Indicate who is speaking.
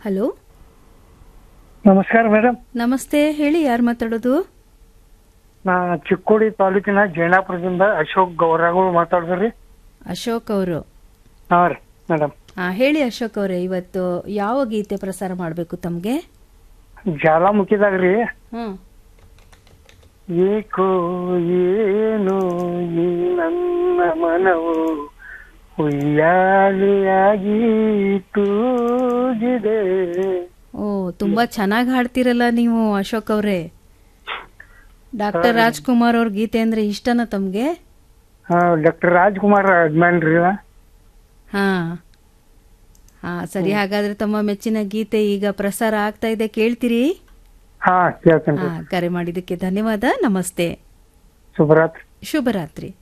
Speaker 1: Hello
Speaker 2: ನಮಸ್ಕಾರ madam
Speaker 1: ನಮಸ್ತೆ ಹೇಳಿ ಯಾರು ಮಾತಾಡೋದು
Speaker 2: ನಾ ಚಿಕ್ಕೋಡಿ ತಾಲೂಕಿನ ಜೈನಾಪುರದಿಂದ ಅಶೋಕ್ ಗೌರಗಳು ಮಾತಾಡಿದ್ರಿ
Speaker 1: ಅಶೋಕ್ ಅವರು
Speaker 2: ಹಾ ರೀ ಮೇಡಮ್
Speaker 1: ಹಾ ಹೇಳಿ ಅಶೋಕ್ ಅವರೇ ಇವತ್ತು ಯಾವ ಗೀತೆ ಪ್ರಸಾರ ಮಾಡಬೇಕು ತಮಗೆ
Speaker 2: ಜ್ವಾಲಾಮುಖಿದಾಗ ರೀ
Speaker 1: ಹ್ಮ್
Speaker 2: ಏಕೋ ಏನು ಈ ನನ್ನ ಮನವು ಉಯ್ಯಾಲಿಯಾಗಿ ತೂಗಿದೆ
Speaker 1: ಓ ತುಂಬಾ ಚೆನ್ನಾಗಿ ಹಾಡ್ತಿರಲ್ಲ ನೀವು ಅಶೋಕ್ ಅವರೇ ಡಾಕ್ಟರ್ ರಾಜ್ಕುಮಾರ್ ಅವ್ರ ಗೀತೆ ಅಂದ್ರೆ ಇಷ್ಟನಾ ತಮ್ಗೆ
Speaker 2: ಹಾ ಡಾಕ್ಟರ್ ರಾಜ್ಕುಮಾರ್ ಅಭಿಮಾನ್ ರೀ ನಾ.
Speaker 1: ಹಾ ಹಾ ಸರಿ ಹಾಗಾದ್ರೆ ತಮ್ಮ ಮೆಚ್ಚಿನ ಗೀತೆ ಈಗ ಪ್ರಸಾರ ಆಗ್ತಾ ಇದೆ ಕೇಳ್ತೀರಿ
Speaker 2: ಹಾ ಕೇಳ್ತೇನೆ
Speaker 1: ಹಾ ಕರೆ ಮಾಡಿದ್ದಕ್ಕೆ ಧನ್ಯವಾದ ನಮಸ್ತೆ
Speaker 2: ಶುಭರಾತ್ರಿ
Speaker 1: ಶುಭರಾತ್ರಿ